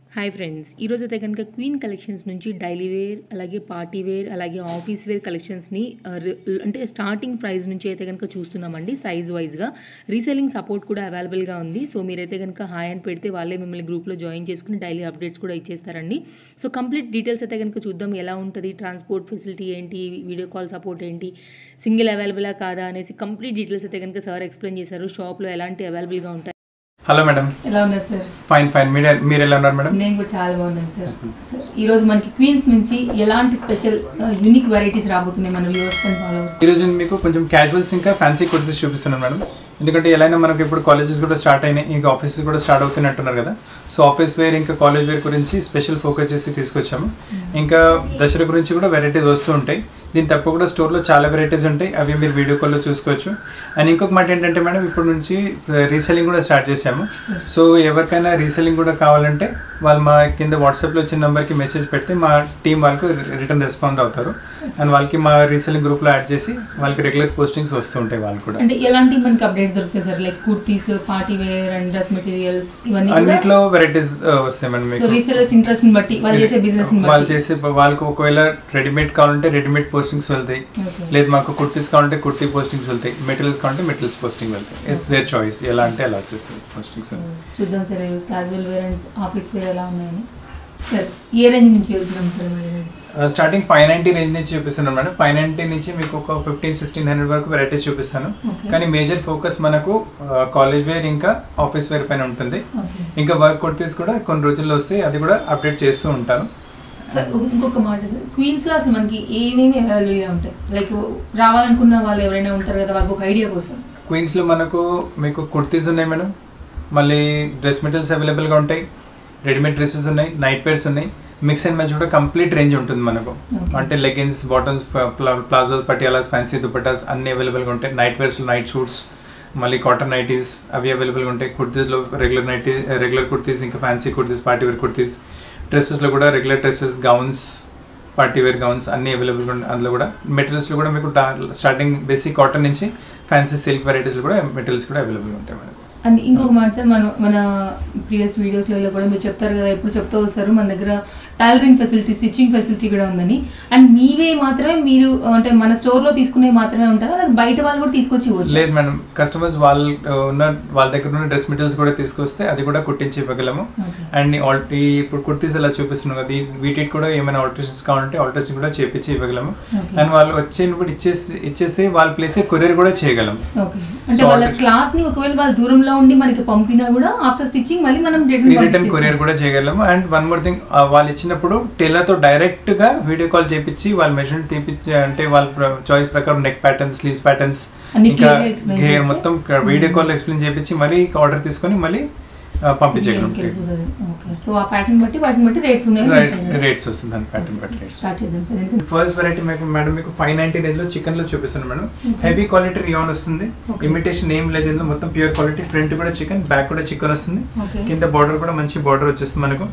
Hi friends ఈరోజు అయితే కనుక క్వీన్ కలెక్షన్స్ నుంచి డైలీ వేర్ అలాగే పార్టీ వేర్ అలాగే ఆఫీస్ వేర్ కలెక్షన్స్ని ఆ, రి- అంటే స్టార్టింగ్ ప్రైస్ నుంచి అయితే కనుక చూస్తున్నామండి సైజ్ వైజ్గా రీసెల్లింగ్ సపోర్ట్ కూడా అవైలబుల్గా ఉంది సో మీరైతే కనుక హాయ్ అని పెడితే వాళ్ళే మిమ్మల్ని గ్రూప్లో జాయిన్ చేసుకుని డైలీ అప్డేట్స్ కూడా ఇచ్చేస్తారండి సో కంప్లీట్ డీటెయిల్స్ అయితే కనుక చూద్దాం ఎలా ఉంటుంది ట్రాన్స్పోర్ట్ ఫెసిలిటీ ఏంటి వీడియో కాల్ సపోర్ట్ ఏంటి సింగిల్ అవైలబులా కాదా అనేసి కంప్లీట్ డీటెయిల్స్ అయితే కనుక సార్ ఎక్స్ప్లెయిన్ చేశారు షాప్లో ఎలాంటి అవైలబుల్గా ఉంటాయి హలో మేడం ఎలా ఉన్నారు సార్ ఫైన్ ఫైన్ మీరు మీరు ఎలా ఉన్నారు మేడం నేను కూడా చాలా బాగున్నాను సార్ సార్ ఈరోజు మనకి క్వీన్స్ నుంచి ఎలాంటి స్పెషల్ యూనిక్ వెరైటీస్ రాబోతున్నాయి మన వ్యూవర్స్ అండ్ ఫాలోవర్స్ ఈరోజు మీకు కొంచెం క్యాజువల్స్ ఇంకా ఫ్యాన్సీ కుర్తీస్ చూపిస్తున్నాను మేడం ఎందుకంటే ఎలా అయినా మనకి ఇప్పుడు కాలేజెస్ కూడా స్టార్ట్ అయినాయి ఇంకా ఆఫీసెస్ కూడా స్టార్ట్ అవుతున్నట్టున్నారు కదా సో ఆఫీస్ వేర్ ఇంకా కాలేజ్ వేర్ గురించి స్పెషల్ ఫోకస్ చేసి తీసుకొచ్చాము ఇంకా దసరా గురించి కూడా వెరైటీస్ వస్తూ ఉంటాయి దీని తప్ప కూడా స్టోర్లో చాలా వెరైటీస్ ఉంటాయి అవి మీరు వీడియో కాల్లో చూసుకోవచ్చు అండ్ ఇంకొక మాట ఏంటంటే మేడం ఇప్పుడు నుంచి రీసెల్లింగ్ కూడా స్టార్ట్ చేసాము సో ఎవరికైనా రీసెల్లింగ్ కూడా కావాలంటే వాళ్ళు మా కింద వాట్సాప్లో వచ్చిన నెంబర్కి మెసేజ్ పెడితే మా టీం వాళ్ళకు రిటర్న్ రెస్పాండ్ అవుతారు అండ్ వాళ్ళకి మా రీసెల్లింగ్ గ్రూప్లో యాడ్ చేసి వాళ్ళకి రెగ్యులర్ పోస్టింగ్స్ వస్తూ ఉంటాయి వాళ్ళు కూడా అంటే ఎలాంటి మనకి అప్డేట్స్ దొరుకుతాయి sir like kurtis party wear and dress materials ఇవన్నీ కూడా అన్నిట్లో వెరైటీస్ వస్తాయి మేడం సో మీకు రీసెలర్స్ ఇంట్రెస్ట్ ని బట్టి వాళ్ళు చేసే బిజినెస్ ని వాళ్ళు బట్టి చేసే వాళ్ళకి ఒకవేళ రెడీమేడ్ కావాలంటే రెడీమేడ్ పోస్టింగ్స్ వెళ్తాయి Okay. లేదు మాకు కుర్తీస్ కావాలంటే కుర్తీ పోస్టింగ్స్ వెళ్తాయి మెటీరియల్స్ కావాలంటే మెటీరియల్స్ పోస్టింగ్ వెళ్తాయి ఇట్స్ దేర్ చాయిస్ ఎలా అంటే ఎలా వచ్చేస్తుంది పోస్టింగ్స్ చూద్దాం sir casual wear and office wear ఎలా ఉన్నాయని సార్ ఏ రేంజ్ నుంచి వెళ్తున్నాం సార్ మన ఈరోజు స్టార్టింగ్ ఫైవ్ నైన్టీ రేంజ్ నుంచి చూపిస్తున్నాను మేడం ఫైవ్ నైన్టీ నుంచి మీకు ఒక ఫిఫ్టీన్ సిక్స్టీన్ హండ్రెడ్ వరకు వెరైటీస్ చూపిస్తాను Okay. కానీ మేజర్ ఫోకస్ మనకు కాలేజ్ వేర్ ఇంకా ఆఫీస్ వేర్ పైన ఉంటుంది ఓకే ఇంకా వర్క్ కుర్తీస్ కూడా కొన్ని రోజుల్లో వస్తాయి అది కూడా అప్డేట్ చేస్తూ ఉంటాను సార్ ఇంకొక మాట సార్ క్వీన్స్ లో అసలు మనకి ఏమేమి అవైలబుల్గా ఉంటాయి లైక్ రావాలనుకున్న వాళ్ళు ఎవరైనా ఉంటారు కదా వాళ్ళకి ఒక ఐడియా కోసం క్వీన్స్లో మనకు మీకు కుర్తీస్ ఉన్నాయి మేడం మళ్ళీ డ్రెస్ మెటీరియల్స్ అవైలబుల్గా ఉంటాయి రెడీమేడ్ డ్రెస్సెస్ ఉన్నాయి నైట్ వేర్స్ ఉన్నాయి మిక్స్ అండ్ మ్యాచ్ కూడా కంప్లీట్ రేంజ్ ఉంటుంది మనకు Okay. అంటే leggings bottoms palazzos patialas fancy dupattas అన్ని అవైలబుల్గా ఉంటాయి నైట్ వేర్స్ నైట్ షూట్స్ మళ్ళీ కాటన్ నైటీస్ అవి అవైలబుల్గా ఉంటాయి కుర్తీస్లో రెగ్యులర్ నైటీ రెగ్యులర్ కుర్తీస్ ఇంకా fancy kurtis party wear kurtis డ్రెస్సెస్లో కూడా regular dresses gowns party wear gowns అన్ని అవైలబుల్గా ఉంటాయి అందులో కూడా మెటీరియల్స్లో కూడా మీకు స్టార్టింగ్ బేసిక్ కాటన్ నుంచి ఫ్యాన్సీ సిల్క్ వెరైటీస్లో కూడా మెటీరియల్స్ కూడా అవైలబుల్గా ఉంటాయి మనకు అండ్ ఇంకొక మాట సార్ మనం మన ప్రీవియస్ వీడియోస్లలో కూడా మీరు చెప్తారు కదా ఎప్పుడు చెప్తూ వస్తారు మన దగ్గర టైలరింగ్ ఫెసిలిటీ స్టిచ్చింగ్ ఫెసిలిటీ కూడా ఉందని అండ్ మీవే మాత్రమే మీరు అంటే మన స్టోర్లో తీసుకునే మాత్రమే ఉంటుందా లేదా బయట వాళ్ళు కూడా తీసుకొచ్చి ఇవ్వచ్చు లేదు మేడం కస్టమర్స్ వాళ్ళ ఉన్న వాళ్ళ దగ్గర ఉన్న డ్రెస్ మెటీరియల్స్ కూడా తీసుకొస్తే అది కూడా కుట్టించి ఇవ్వగలము Okay. అండ్ ఆల్ ఈ ఇప్పుడు కుర్తీస్ ఎలా చూపిస్తున్నాం కదా ఈ వీటికి కూడా ఏమైనా ఆల్టరేషన్స్ కావాలంటే ఆల్టరేషన్ కూడా చేపించి ఇవ్వగలము Okay. అండ్ వాళ్ళు వచ్చినప్పుడు ఇచ్చేసి ఇచ్చేస్తే వాళ్ళ ప్లేస్ కొరియర్ కూడా చేయగలం ఓకే అంటే So, వాళ్ళ alter- క్లాత్ ని ఒకవేళ వాళ్ళ దూరంలో ఉండి మనకి పంపినా కూడా ఆఫ్టర్ స్టిచ్చింగ్ మళ్ళీ మనం రిటర్న్ రిటర్న్ కొరియర్ కూడా చేయగలము అండ్ వన్ మోర్ థింగ్ వాళ్ళు ఇచ్చినప్పుడు టైలర్ తో డైరెక్ట్ గా వీడియో కాల్ చేపించి వాళ్ళ మెషిన్ తీపిచ్చి అంటే వాళ్ళ చాయిస్ ప్రకారం నెక్ ప్యాటర్న్స్ స్లీవ్స్ ప్యాటర్న్స్ అన్ని ఇంకా clear గా explain గే- చేస్తే? మొత్తం వీడియో కాల్ ఎక్స్ప్లెయిన్ చేపించి మళ్ళీ ఆర్డర్ తీసుకొని మళ్ళీ ఆ, పంపించగలం ఓకే సో ఆ ప్యాటర్న్ బట్టి వాటిని బట్టి రేట్స్ ఉన్నాయి రేట్స్ వస్తుంది దాని ప్యాటర్న్ బట్టి రేట్స్ స్టార్ట్ చేద్దాం సార్ ఎందుకంటే ఫస్ట్ వెరైటీ మీకు మేడం మీకు ఫైవ్ నైన్టీ రేంజ్ లో చికెన్ లో చూపిస్తాను madam Okay. Heavy quality rayon వస్తుంది Okay. ఇమిటేషన్ ఏం లేదు ఇందులో మొత్తం ప్యూర్ క్వాలిటీ ఫ్రంట్ కూడా చికెన్ బ్యాక్ కూడా చికెన్ వస్తుంది Okay. కింద బార్డర్ కూడా మంచి బార్డర్ వచ్చేస్తుంది మనకు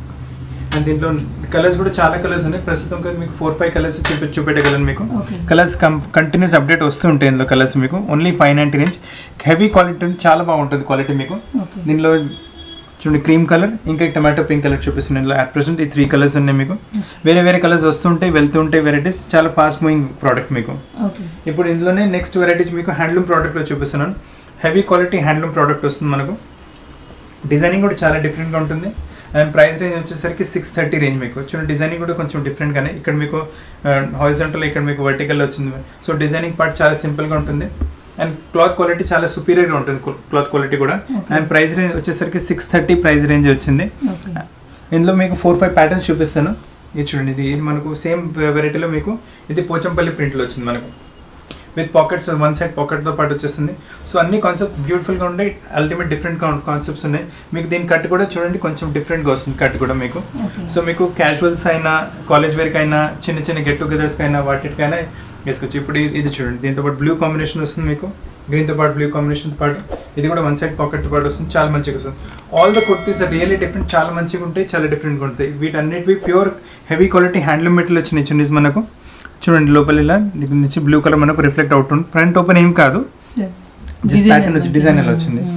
అండ్ దీంట్లో కలర్స్ కూడా చాలా కలర్స్ ఉన్నాయి ప్రస్తుతం కదా మీకు ఫోర్ ఫైవ్ కలర్స్ చూపి చూపెట్టగలను మీకు Okay. కలర్స్ కంటిన్యూస్ అప్డేట్ వస్తూ ఉంటాయి ఇందులో కలర్స్ మీకు only five ninety range heavy quality చాలా బాగుంటుంది క్వాలిటీ మీకు Okay. దీనిలో చూడండి క్రీమ్ కలర్ ఇంకా టమాటో పింక్ కలర్ చూపిస్తుంది ఇందులో అట్ ప్రెసెంట్ ఈ త్రీ కలర్స్ ఉన్నాయి మీకు వేరే వేరే కలర్స్ వస్తుంటాయి వెళ్తుంటాయి వెరైటీస్ చాలా ఫాస్ట్ మూవింగ్ ప్రోడక్ట్ మీకు ఓకే ఇప్పుడు ఇందులోనే నెక్స్ట్ వెరైటీస్ మీకు హ్యాండ్లూమ్ ప్రోడక్ట్లో చూపిస్తున్నాను హెవీ క్వాలిటీ హ్యాండ్లూమ్ ప్రోడక్ట్ వస్తుంది మనకు డిజైనింగ్ కూడా చాలా డిఫరెంట్గా ఉంటుంది అండ్ ప్రైస్ రేంజ్ వచ్చేసరికి సిక్స్ థర్టీ రేంజ్ మీకు చూడండి డిజైనింగ్ కూడా కొంచెం డిఫరెంట్గానే ఇక్కడ మీకు హారిజంటల్ ఇక్కడ మీకు వర్టికల్ వచ్చింది సో డిజైనింగ్ పార్ట్ చాలా సింపుల్గా ఉంటుంది అండ్ క్లాత్ క్వాలిటీ చాలా సుపీరియర్గా ఉంటుంది క్లాత్ క్వాలిటీ కూడా Okay. అండ్ ప్రైస్ రేంజ్ వచ్చేసరికి సిక్స్ థర్టీ ప్రైస్ రేంజ్ వచ్చింది ఓకే ఇందులో మీకు ఫోర్ ఫైవ్ ప్యాటర్న్స్ చూపిస్తాను ఇది చూడండి ఇది ఇది మనకు సేమ్ వెరైటీలో మీకు ఇది పోచంపల్లి ప్రింట్లో వచ్చింది మనకు విత్ పాకెట్స్ వన్ సైడ్ పాకెట్తో పాటు వచ్చేస్తుంది సో అన్ని కాన్సెప్ట్ బ్యూటిఫుల్గా ఉండే అల్టిమేట్ డిఫరెంట్ కాన్సెప్ట్స్ ఉన్నాయి మీకు దీని కట్ కూడా చూడండి కొంచెం డిఫరెంట్గా వస్తుంది కట్ కూడా మీకు Okay. సో మీకు క్యాజువల్స్ అయినా కాలేజ్ వేర్కి అయినా చిన్న చిన్న గెట్ టుగెదర్స్కి అయినా వాటికైనా వేసుకోవచ్చు ఇప్పుడు ఇది- ఇది చూడండి దీంతో పాటు బ్లూ కాంబినేషన్ వస్తుంది మీకు గ్రీన్తో పాటు బ్లూ కాంబినేషన్తో పాటు ఇది కూడా వన్ సైడ్ పాకెట్తో పాటు వస్తుంది చాలా మంచిగా వస్తుంది all the kurtis really different చాలా మంచిగా ఉంటాయి చాలా డిఫరెంట్గా ఉంటాయి వీటన్నిటివి pure heavy quality handloom material వచ్చినాయి చున్నీస్ మనకు చూడండి లోపల ఇలా దీని నుంచి బ్లూ కలర్ మనకు రిఫ్లెక్ట్ అవుతుంది ఫ్రంట్ ఓపెన్ ఏం కాదు సార్ జస్ట్ ప్యాటర్న్ వచ్చి డిజైన్ ఎలా వచ్చింది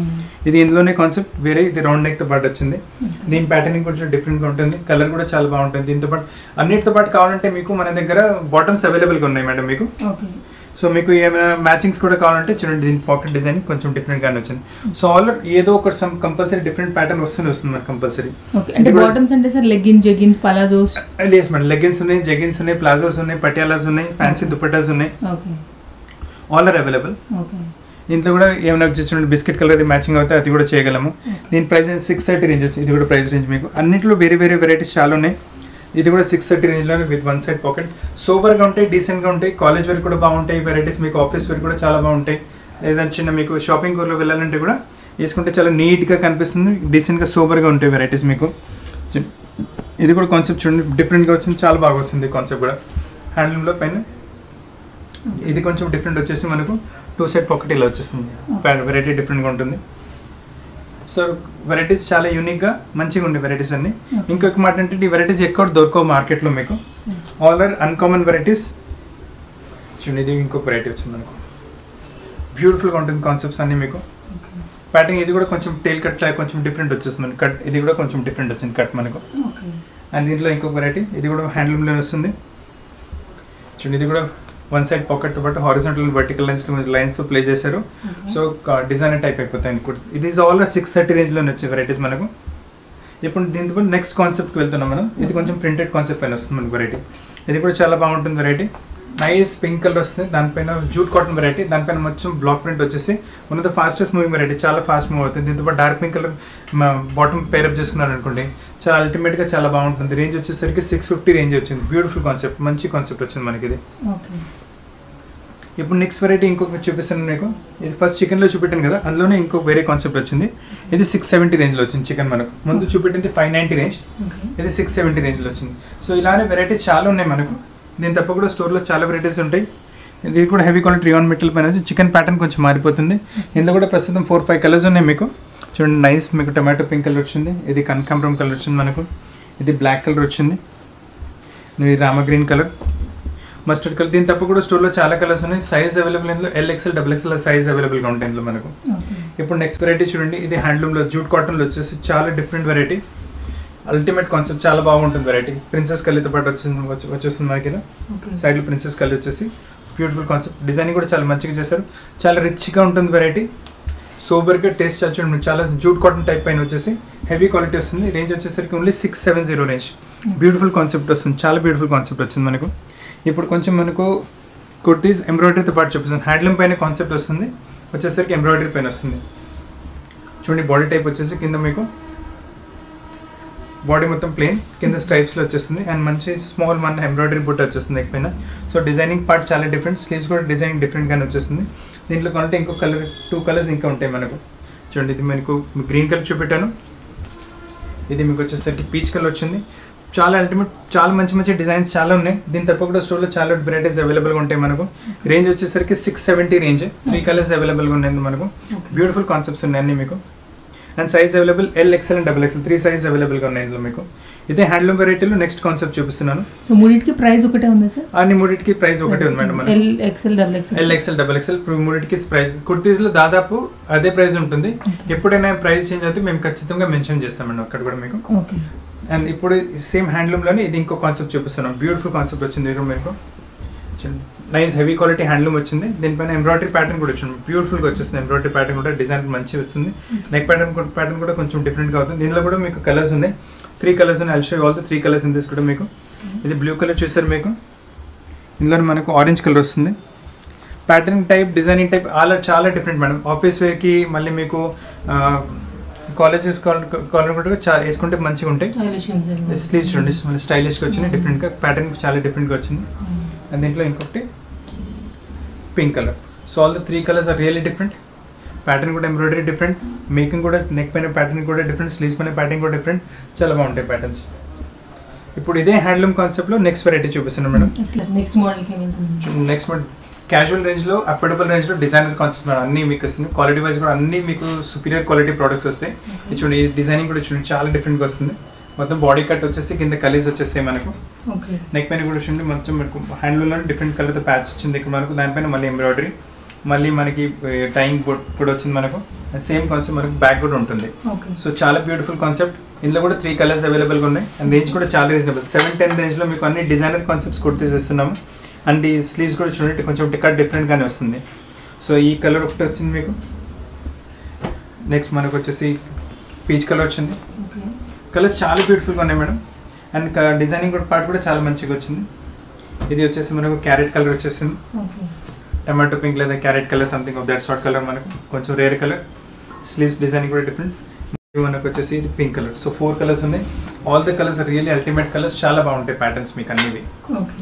ఇది ఇందులోనే కాన్సెప్ట్ వేరే ఇది రౌండ్ నెక్ తో పాటు వచ్చింది దీని ప్యాటర్నింగ్ కొంచెం డిఫరెంట్ గా ఉంటుంది కలర్ కూడా చాలా బాగుంటుంది దీంతో పాటు అన్నిటితో పాటు కావాలంటే మీకు మన దగ్గర బాటమ్స్ అవైలబుల్ గా ఉన్నాయి మేడం మీకు ఓకే సో మీకు ఏమైనా మ్యాచింగ్స్ కూడా కావాలంటే చూడండి దీని పాకెట్ డిజైన్ కొంచెం డిఫరెంట్ గానే వచ్చింది సో ఆల్ ఏదో ఒక సమ్ కంపల్సరీ డిఫరెంట్ ప్యాటర్న్ వస్తూనే వస్తుంది మనకు కంపల్సరీ ఓకే అంటే బాటమ్స్ అంటే సార్ లెగ్గిన్ జెగిన్స్ పలాజోస్ లేస్ మేడం లెగిన్స్ ఉన్నాయి జెగిన్స్ ఉన్నాయి ప్లాజోస్ ఉన్నాయి పటియాలాస్ ఉన్నాయి ఫ్యాన్సీ దుపట్టాస్ ఉన్నాయి okay all are available okay దీంట్లో కూడా ఏమైనా చూడండి బిస్కెట్ కలర్ మ్యాచింగ్ అవుతే అది కూడా చేయగలము దీని ప్రైస్ సిక్స్ థర్టీ రేంజ్ వచ్చి ఇది కూడా ప్రైస్ రేంజ్ మీకు అన్నింటిలో వేరే వేరే వెరైటీస్ చాలా ఉన్నాయి ఇది కూడా సిక్స్ థర్టీ రేంజ్లోనే విత్ వన్ సైడ్ పాకెట్ సూపర్గా ఉంటాయి డీసెంట్గా ఉంటాయి కాలేజ్ వేర్ కూడా బాగుంటాయి వెరైటీస్ మీకు ఆఫీస్ వేర్ కూడా చాలా బాగుంటాయి ఏదైనా చిన్న మీకు షాపింగ్ ఊర్లో వెళ్ళాలంటే కూడా వేసుకుంటే చాలా నీట్గా కనిపిస్తుంది డీసెంట్గా సూపర్గా ఉంటాయి వెరైటీస్ మీకు చూ- ఇది కూడా కాన్సెప్ట్ చూడండి డిఫరెంట్గా వచ్చింది చాలా బాగా వస్తుంది కాన్సెప్ట్ కూడా హ్యాండ్లూమ్లో పైన ఇది కొంచెం డిఫరెంట్ వచ్చేసి మనకు టూ సైడ్ పాకెట్ ఇలా వచ్చేస్తుంది వెరైటీ డిఫరెంట్గా ఉంటుంది సో వెరైటీస్ చాలా యూనిక్గా మంచిగా ఉండే వెరైటీస్ అన్ని Okay. ఇంకొక మాట ఏంటంటే ఈ వెరైటీస్ ఎక్కువ దొరకవు మార్కెట్లో మీకు ఆల్ ఆర్ అన్కామన్ వెరైటీస్ చూడండి ఇది ఇంకొక వెరైటీ వచ్చింది మనకు బ్యూటిఫుల్గా ఉంటుంది కాన్సెప్ట్స్ అన్ని మీకు ప్యాటింగ్ ఇది కూడా కొంచెం టైల్ కట్ లాగా కొంచెం డిఫరెంట్ వచ్చేస్తుంది కట్ ఇది కూడా కొంచెం డిఫరెంట్ వచ్చింది కట్ మనకు ఓకే అండ్ దీంట్లో ఇంకొక వెరైటీ ఇది కూడా హ్యాండ్లూమ్లో వస్తుంది చూడండి ఇది కూడా వన్ సైడ్ పాకెట్తో పాటు హారిజాంటల్ వర్టికల్ లైన్స్ లైన్స్తో ప్లే చేశారు సో డిజైనర్ టైప్ అయిపోతాయి అనుకుంటు ఇది ఈజ్ ఆల్ సిక్స్ థర్టీ రేంజ్లోనే వచ్చే వెరైటీస్ మనకు ఇప్పుడు దీంతో నెక్స్ట్ కాన్సెప్ట్కి వెళ్తున్నాం మనం ఇది కొంచెం ప్రింటెడ్ కాన్సెప్ట్ పైన వస్తుంది మనకు వెరైటీ ఇది కూడా చాలా బాగుంటుంది వెరైటీ నైస్ పింక్ కలర్ వస్తుంది దానిపైన జూట్ కాటన్ వెరైటీ దానిపైన మొత్తం బ్లాక్ ప్రింట్ వచ్చేసి one of the fastest moving variety చాలా ఫాస్ట్ మూవ్ అవుతుంది దీంతో పాటు dark pink colour bottom pair up చేసుకున్నారు అనుకోండి చాలా అల్టిమేట్గా చాలా బాగుంటుంది రేంజ్ వచ్చేసరికి సిక్స్ ఫిఫ్టీ రేంజ్ వచ్చింది బ్యూటిఫుల్ కాన్సెప్ట్ మంచి కాన్సెప్ట్ వచ్చింది మనకి ఇది ఓకే ఇప్పుడు నెక్స్ట్ వెరైటీ ఇంకొక చూపిస్తాను మీకు ఇది ఫస్ట్ చికెన్లో చూపెట్టాను కదా అందులోనే ఇంకో వేరే కాన్సెప్ట్ వచ్చింది ఇది సిక్స్ సెవెంటీ రేంజ్లో వచ్చింది చికెన్ మనకు ముందు చూపెట్టింది ఫైవ్ నైంటీ రేంజ్ ఓకే ఇది సిక్స్ సెవెంటీ రేంజ్లో వచ్చింది సో ఇలానే వెరైటీస్ చాలా ఉన్నాయి మనకు దీని తప్ప కూడా స్టోర్లో చాలా వెరైటీస్ ఉంటాయి ఇది కూడా హెవీ క్వాలిటీ రియాన్ మెటీరియల్ పైన వచ్చి చికెన్ ప్యాటర్న్ కొంచెం మారిపోతుంది ఇందులో కూడా ప్రస్తుతం ఫోర్ ఫైవ్ కలర్స్ ఉన్నాయి మీకు చూడండి నైస్ మీకు టమాటో పింక్ కలర్ వచ్చింది ఇది కనకాంబరం కలర్ వచ్చింది మనకు ఇది బ్లాక్ కలర్ వచ్చింది ఇది Rama green colour mustard colour దీని తప్ప కూడా స్టోర్లో చాలా కలర్స్ ఉన్నాయి సైజ్ అవైలబుల్ ఇందులో L XL double XL size అవైలబుల్గా ఉంటాయి ఇందులో మనకు ఓకే ఇప్పుడు నెక్స్ట్ వెరైటీ చూడండి ఇది హ్యాండ్లూమ్లో జూట్ కాటన్లో వచ్చేసి చాలా డిఫరెంట్ వెరైటీ అల్టిమేట్ కాన్సెప్ట్ చాలా బాగుంటుంది వెరైటీ ప్రిన్సెస్ కల్లీతో పాటు వచ్చింది వచ్చి- వచ్చేస్తుంది మనకి ఇలా ఓకే సైడ్లో ప్రిన్సెస్ కల్లి వచ్చేసి బ్యూటిఫుల్ కాన్సెప్ట్ డిజైనింగ్ కూడా చాలా మంచిగా చేశారు చాలా రిచ్గా ఉంటుంది వెరైటీ సూపర్గా టేస్ట్ చూడండి చాలా జూట్ కాటన్ టైప్ పైన వచ్చేసి హెవీ క్వాలిటీ వస్తుంది రేంజ్ వచ్చేసరికి only six seven zero range beautiful concept వస్తుంది చాలా బ్యూటిఫుల్ కాన్సెప్ట్ వచ్చింది మనకు ఇప్పుడు కొంచెం మనకు కుర్తీస్ ఎంబ్రాయిడరీతో పాటు చూపిస్తుంది హ్యాండ్లూమ్ పైన కాన్సెప్ట్ వస్తుంది వచ్చేసరికి ఎంబ్రాయిడరీ పైన వస్తుంది చూడండి బాడీ టైప్ వచ్చేసి కింద మీకు బాడీ మొత్తం ప్లేన్ కింద స్ట్రైప్స్లో వచ్చేస్తుంది అండ్ మంచి స్మాల్ మన ఎంబ్రాయిడరీ బుట్ట వచ్చేస్తుంది ఎక్కడైనా సో డిజైనింగ్ పార్ట్ చాలా డిఫరెంట్ స్లీవ్స్ కూడా డిజైనింగ్ డిఫరెంట్గానే వచ్చేస్తుంది దీంట్లో కావాలంటే ఇంకో కలర్ టూ కలర్స్ ఇంకా ఉంటాయి మనకు చూడండి ఇది మనకు గ్రీన్ కలర్ చూపెట్టాను ఇది మీకు వచ్చేసరికి పీచ్ కలర్ వచ్చింది చాలా అల్టిమేట్ చాలా మంచి మంచి డిజైన్స్ చాలా ఉన్నాయి దీని తప్ప కూడా స్టోర్లో చాలా వెరైటీస్ అవైలబుల్గా ఉంటాయి మనకు రేంజ్ వచ్చేసరికి six seventy range three colours అవైలబుల్గా ఉన్నాయి మనకు బ్యూటిఫుల్ కాన్సెప్ట్స్ ఉన్నాయి అన్ని మీకు and size available L XL and double XL three size అవైలబుల్గా ఉన్నాయి ఇందులో మీకు ఇదే హ్యాండ్లూమ్ వెరైటీలో నెక్స్ట్ కాన్సెప్ట్ చూపిస్తున్నాను సో మూడింటికి ప్రైస్ ఒకటే ఉందా సార్ అన్ని మూడింటికి ప్రైస్ ఒకటే ఉంది మేడం మనకి L XL double XL L XL double XL మూడింటికి ప్రైస్ కుర్తీస్లో దాదాపు అదే ప్రైస్ ఉంటుంది ఎప్పుడైనా ప్రైస్ చేంజ్ అయితే మేము ఖచ్చితంగా మెన్షన్ చేస్తామండి అక్కడ కూడా మీకు ఓకే అండ్ ఇప్పుడు సేమ్ హ్యాండ్లూమ్లోనే ఇది ఇంకో కాన్సెప్ట్ చూపిస్తున్నాం బ్యూటిఫుల్ కాన్సెప్ట్ వచ్చింది ఇది మీకు నైస్ హెవీ క్వాలిటీ హ్యాండ్లూమ్ వచ్చింది దీనిపైన ఎంబ్రాయిడరీ ప్యాటర్న్ కూడా వచ్చింది బ్యూటిఫుల్గా వచ్చేస్తుంది ఎంబ్రాయిడరీ ప్యాటర్న్ కూడా డిజైన్ మంచిగా వచ్చింది నెక్ ప్యాటర్న్ ప్యాటర్న్ కూడా కొంచెం డిఫరెంట్గా అవుతుంది దీనిలో కూడా మీకు కలర్స్ ఉన్నాయి త్రీ కలర్స్ ఉన్నాయి also all three colours in this కూడా మీకు ఇది బ్లూ కలర్ చూసారు మీకు ఇందులో మనకు ఆరెంజ్ కలర్ వస్తుంది ప్యాటర్న్ టైప్ డిజైనింగ్ టైప్ అలా చాలా డిఫరెంట్ మేడం ఆఫీస్ వేర్కి మళ్ళీ మీకు కాలేజెస్ కాలర్ కూడా చాలా వేసుకుంటే మంచిగా ఉంటాయి స్టైలిష్ స్లీవ్స్ చూడండి మళ్ళీ స్టైలిష్గా వచ్చినాయి డిఫరెంట్గా ప్యాటర్న్ చాలా డిఫరెంట్గా వచ్చింది అండ్ దీంట్లో ఇంకొకటి pink colour so all the three colours are really different pattern కూడా ఎంబ్రాయిడరీ డిఫరెంట్ మేకింగ్ కూడా నెక్ పైన ప్యాటర్న్ కూడా డిఫరెంట్ స్లీవ్స్ పైన ప్యాటర్న్ కూడా డిఫరెంట్ చాలా బాగుంటాయి ప్యాటర్న్స్ ఇప్పుడు ఇదే హ్యాండ్లూమ్ కాన్సెప్ట్లో నెక్స్ట్ వెరైటీ చూపిస్తున్నాను మేడం నెక్స్ట్ మోడల్కి ఏమైతుంది నెక్స్ట్ మంత్ క్యాజువల్ రేంజ్లో అఫోర్డబుల్ రేంజ్లో డిజైనర్ కాన్సెప్ట్ మేడం అన్నీ మీకు వస్తుంది క్వాలిటీ వైజ్ కూడా అన్నీ మీకు సుపీరియర్ క్వాలిటీ ప్రోడక్ట్స్ వస్తాయి ఇది చూడండి ఈ డిజైనింగ్ కూడా చూడండి చాలా డిఫరెంట్గా వస్తుంది మొత్తం బాడీ కట్ వచ్చేసి కింద కలీస్ వచ్చేస్తాయి మనకు ఓకే నెక్ పైన కూడా చూడండి మొత్తం మనకు హ్యాండ్లూమ్లో డిఫరెంట్ కలర్తో ప్యాచ్ వచ్చింది ఇక్కడ మనకు దానిపైన మళ్ళీ ఎంబ్రాయిడరీ మళ్ళీ మనకి టైం కూడా వచ్చింది మనకు సేమ్ కాన్సెప్ట్ మనకు బ్యాక్ కూడా ఉంటుంది ఓకే సో చాలా బ్యూటిఫుల్ కాన్సెప్ట్ ఇందులో కూడా త్రీ కలర్స్ అవైలబుల్గా ఉన్నాయి అండ్ రేంజ్ కూడా చాలా రీజనబుల్ సెవెన్ టెన్ రేంజ్లో మీకు అన్ని డిజైనర్ కాన్సెప్ట్స్ కుర్తీస్ ఇస్తున్నాము అండ్ ఈ స్లీవ్స్ కూడా చూడండి కొంచెం టికెట్ డిఫరెంట్గానే వస్తుంది సో ఈ కలర్ ఒకటి వచ్చింది మీకు నెక్స్ట్ మనకు వచ్చేసి పీచ్ కలర్ వచ్చింది ఓకే కలర్స్ చాలా బ్యూటిఫుల్గా ఉన్నాయి మేడం అండ్ డిజైనింగ్ కూడా పార్ట్ కూడా చాలా మంచిగా వచ్చింది ఇది వచ్చేసి మనకు క్యారెట్ కలర్ వచ్చేసింది ఓకే టమాటో పింక్ లేదా carrot colour something of that sort colour మనకు కొంచెం రేర్ కలర్ స్లీవ్స్ డిజైనింగ్ కూడా డిఫరెంట్ మనకు వచ్చేసి ఇది pink colour so four colours ఉన్నాయి all the colours really ultimate colours చాలా బాగుంటాయి ప్యాటర్న్స్ మీకు అన్నివి ఓకే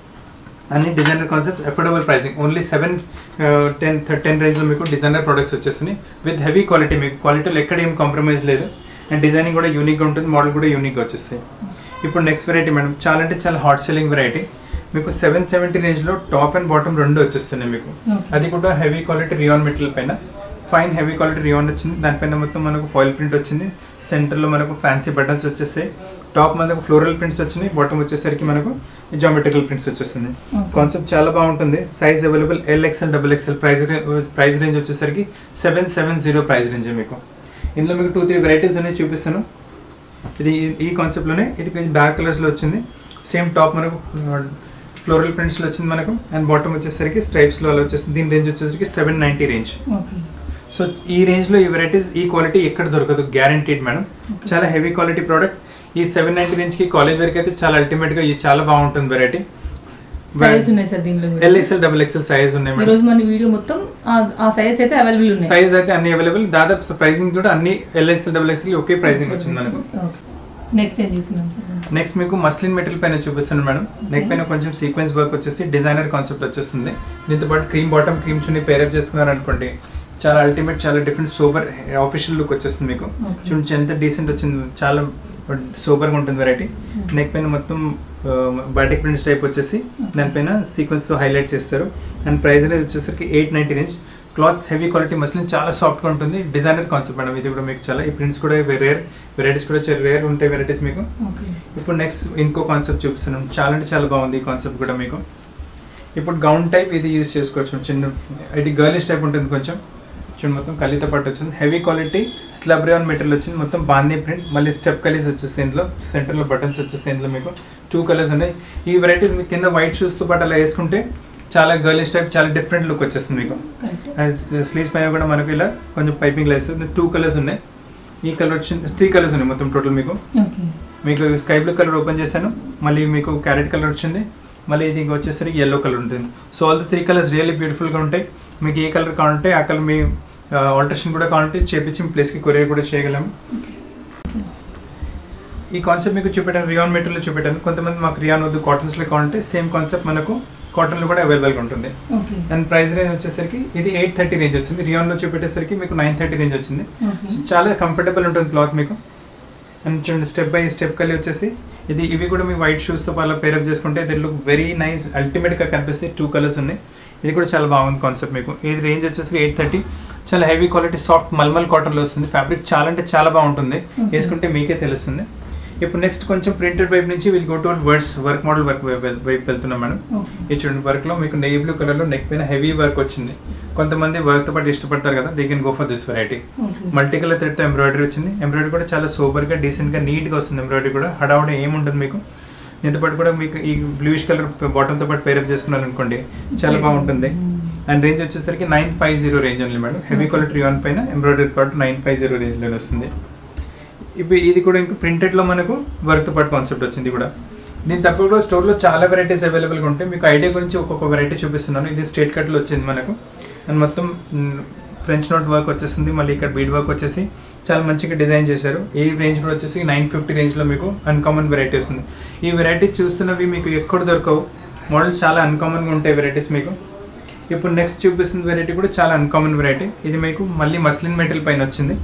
అన్ని designer concept affordable pricing only seven ten ten రేంజ్లో మీకు డిజైనర్ ప్రొడక్ట్స్ వచ్చేస్తున్నాయి విత్ హెవీ క్వాలిటీ మీకు క్వాలిటీలో ఎక్కడ ఏం కాంప్రమైజ్ లేదు అండ్ డిజైనింగ్ కూడా యూనిక్గా ఉంటుంది మోడల్ కూడా యూనిక్గా వచ్చేస్తాయి ఇప్పుడు నెక్స్ట్ వెరైటీ మేడం చాలా అంటే చాలా హాట్ సెల్లింగ్ వెరైటీ మీకు సెవెన్ సెవెంటీ రేంజ్లో టాప్ అండ్ బాటమ్ రెండు వచ్చేస్తున్నాయి మీకు Okay. అది కూడా హెవీ క్వాలిటీ రియాన్ మెటీరియల్ పైన ఫైన్ హెవీ క్వాలిటీ రియాన్ వచ్చింది దానిపైన మొత్తం మనకు ఫాయిల్ ప్రింట్ వచ్చింది సెంటర్లో మనకు ఫ్యాన్సీ బటన్స్ వచ్చేస్తాయి టాప్ మనకు ఫ్లోరల్ ప్రింట్స్ వచ్చినాయి బాటమ్ వచ్చేసరికి మనకు జామెట్రికల్ ప్రింట్స్ వచ్చేస్తుంది Okay. కాన్సెప్ట్ చాలా బాగుంటుంది size available L XL double XL price price range వచ్చేసరికి seven seven zero price range మీకు ఇందులో మీకు టూ త్రీ వెరైటీస్ అనేవి చూపిస్తాను ఇది ఈ- ఈ కాన్సెప్ట్లోనే ఇది కొంచెం డార్క్ కలర్స్లో వచ్చింది సేమ్ టాప్ మనకు ఫ్లోరల్ ప్రింట్స్లో వచ్చింది మనకు అండ్ బాటమ్ వచ్చేసరికి స్ట్రైప్స్లో అలా వచ్చేసింది దీని రేంజ్ వచ్చేసరికి seven ninety range okay so ఈ రేంజ్లో ఈ వెరైటీస్ ఈ క్వాలిటీ ఎక్కడ దొరకదు గ్యారంటీడ్ మేడం చాలా హెవీ క్వాలిటీ ప్రోడక్ట్ ఈ సెవెన్ నైంటీ రేంజ్కి కాలేజ్ వరకు అయితే చాలా అల్టిమేట్గా ఇది చాలా బాగుంటుంది వెరైటీ సైజ్ ఉన్నాయి సార్ దీనిలో కూడా L XL double XL size ఉన్నాయి ఈ మేడం రోజు మన వీడియో మొత్తం ఆ- ఆ సైజ్ అయితే అవైలబుల్ ఉన్నాయి సైజ్ అయితే అన్ని అవైలబుల్ దాదాపు ప్రైసింగ్ కూడా అన్ని ఎల్ ఎక్స్ఎల్ డబుల్ ఎక్స్ఎల్ ఒకే ప్రైసింగ్ వచ్చింది మనకు ఓకే నెక్స్ట్ ఏం చూస్తున్నాం సార్ నెక్స్ట్ మీకు మస్లిన్ మెటీరియల్ పైన చూపిస్తాను మేడం నెక్ పైన కొంచెం సీక్వెన్స్ వర్క్ వచ్చేసి డిజైనర్ కాన్సెప్ట్ వచ్చేస్తుంది దీంతో పాటు cream bottom cream chunni pair up చేసుకున్నారు అనుకోండి చాలా అల్టిమేట్ చాలా డిఫరెంట్ సూపర్ ఆఫీషియల్ లుక్ వచ్చేస్తుంది మీకు Okay. చూడండి ఎంత డీసెంట్ వచ్చింది చాలా సూపర్గా ఉంటుంది వెరైటీ Sure. నెక్ పైన మొత్తం బాటిక్ ప్రింట్స్ టైప్ వచ్చేసి Okay. దానిపైన సీక్వెన్స్ హైలైట్ చేస్తారు అండ్ ప్రైస్ అనేది వచ్చేసరికి eight ninety range cloth heavy quality muslin చాలా సాఫ్ట్గా ఉంటుంది డిజైనర్ కాన్సెప్ట్ మేడం ఇది కూడా మీకు చాలా ఈ ప్రింట్స్ కూడా రేర్ వెరైటీస్ కూడా రేర్ ఉంటాయి వెరైటీస్ మీకు ఓకే ఇప్పుడు నెక్స్ట్ ఇంకో కాన్సెప్ట్ చూపిస్తున్నాం చాలా అంటే చాలా బాగుంది ఈ కాన్సెప్ట్ కూడా మీకు ఇప్పుడు గౌన్ టైప్ ఇది యూజ్ చేసుకోవచ్చు చిన్న ఇది గర్లిష్ టైప్ ఉంటుంది కొంచెం చూడండి మొత్తం కలితో పాటు వచ్చింది heavy quality slub rayon material వచ్చింది మొత్తం బాందీ ప్రింట్ మళ్ళీ స్టెప్ కలీస్ వచ్చేసి ఇందులో సెంటర్లో బటన్స్ వచ్చేసి ఇందులో మీకు టూ కలర్స్ ఉన్నాయి ఈ వెరైటీస్ మీకు కింద వైట్ షూస్తో పాటు అలా వేసుకుంటే చాలా గర్లిష్ టైప్ చాలా డిఫరెంట్ లుక్ వచ్చేస్తుంది మీకు కరెక్ట్ స్లీవ్స్ పైన కూడా మనకు ఇలా కొంచెం పైపింగ్ వేస్తుంది టూ కలర్స్ ఉన్నాయి ఈ కలర్ వచ్చింది త్రీ కలర్స్ ఉన్నాయి మొత్తం టోటల్ మీకు ఓకే మీకు స్కై బ్లూ కలర్ ఓపెన్ చేశాను మళ్ళీ మీకు క్యారెట్ కలర్ వచ్చింది మళ్ళీ ఇది ఇంకా వచ్చేసరికి ఎల్లో కలర్ ఉంటుంది so all the three colours really బ్యూటిఫుల్గా ఉంటాయి మీకు ఏ కలర్ కావాలంటే ఆ కలర్ మీ ఆల్టరేషన్ కూడా కావాలంటే చేపించి మీ ప్లేస్కి కొరియర్ కూడా చేయగలము ఈ కాన్సెప్ట్ మీకు చూపెట్టాను రియాన్ మెటీరియల్ చూపెట్టాను కొంతమంది మాకు రియాన్ వద్దు కాటన్స్లో కావాలంటే సేమ్ కాన్సెప్ట్ మనకు కాటన్లో కూడా అవైలబుల్గా ఉంటుంది ఓకే అండ్ ప్రైస్ రేంజ్ వచ్చేసరికి ఇది ఎయిట్ థర్టీ రేంజ్ వచ్చింది రియాన్లో చూపెట్టేసరికి మీకు నైన్ థర్టీ రేంజ్ వచ్చింది ఓకే సో చాలా కంఫర్టబుల్ ఉంటుంది క్లాత్ మీకు అండ్ చూడండి స్టెప్ బై స్టెప్ కలిగి వచ్చేసి ఇది ఇవి కూడా మీ వైట్ షూస్తో అలా పేరప్ చేసుకుంటే ది లుక్ వెరీ నైస్ అల్టిమేట్గా కనిపిస్తాయి టూ కలర్స్ ఉన్నాయి ఇది కూడా చాలా బాగుంది కాన్సెప్ట్ మీకు ఇది రేంజ్ వచ్చేసి ఎయిట్ థర్టీ చాలా హెవీ క్వాలిటీ సాఫ్ట్ మల్మల్ కాటన్లో వస్తుంది ఫ్యాబ్రిక్ చాలా అంటే చాలా బాగుంటుంది Okay. వేసుకుంటే మీకే తెలుస్తుంది ఇప్పుడు నెక్స్ట్ కొంచెం ప్రింటెడ్ వైపు నుంచి will go towards work model work వైపు వెళ్తున్నాం మేడం ఓకే ఈ చూడండి వర్క్ లో మీకు నెయ్యి బ్లూ కలర్ లో నెక్ పైన హెవీ వర్క్ వచ్చింది కొంతమంది వర్క్ తో పాటు ఇష్టపడతారు కదా they can go for this variety okay multi colour thread embroidery వచ్చింది ఎంబ్రాయిడరీ కూడా చాలా సూపర్ గా డీసెంట్ గా నీట్ గా వస్తుంది ఎంబ్రాయిడరీ కూడా హడావుడి ఏముంటుంది మీకు దీంతో పాటు కూడా మీకు ఈ బ్లూయిష్ కలర్ బాటమ్ తో పాటు పేరప్ చేసుకున్నారు అనుకోండి చాలా బాగుంటుంది అండ్ రేంజ్ వచ్చేసరికి నైన్ ఫైవ్ జీరో రేంజ్ ఉంది madam heavy Okay. Quality on పైన ఎంబ్రాయిడరీ పాటు నైన్ ఫైవ్ జీరో రేంజ్ లోనే వస్తుంది ఇప్పుడు ఇది కూడా ఇంకా ప్రింటెడ్ లో మనకు వర్క్ తో పాటు కాన్సెప్ట్ వచ్చింది కూడా దీని తక్కువ కూడా స్టోర్లో చాలా వెరైటీస్ అవైలబుల్గా ఉంటాయి మీకు ఐడియా గురించి ఒక్కొక్క వెరైటీ చూపిస్తున్నాను ఇది స్టేట్ కట్లో వచ్చింది మనకు అండ్ మొత్తం ఫ్రెంచ్ నోట్ వర్క్ వచ్చేసింది మళ్ళీ ఇక్కడ బీడ్ వర్క్ వచ్చేసి చాలా మంచిగా డిజైన్ చేశారు ఈ రేంజ్ కూడా వచ్చేసి నైన్ ఫిఫ్టీ రేంజ్లో మీకు అన్కామన్ వెరైటీ వస్తుంది ఈ వెరైటీ చూస్తున్నవి మీకు ఎక్కడ దొరకవు మోడల్స్ చాలా అన్కామన్గా ఉంటాయి వెరైటీస్ మీకు ఇప్పుడు నెక్స్ట్ చూపిస్తున్న వెరైటీ కూడా చాలా అన్కామన్ వెరైటీ ఇది మీకు మళ్ళీ మస్లిన్ మెటీరియల్ పైన వచ్చింది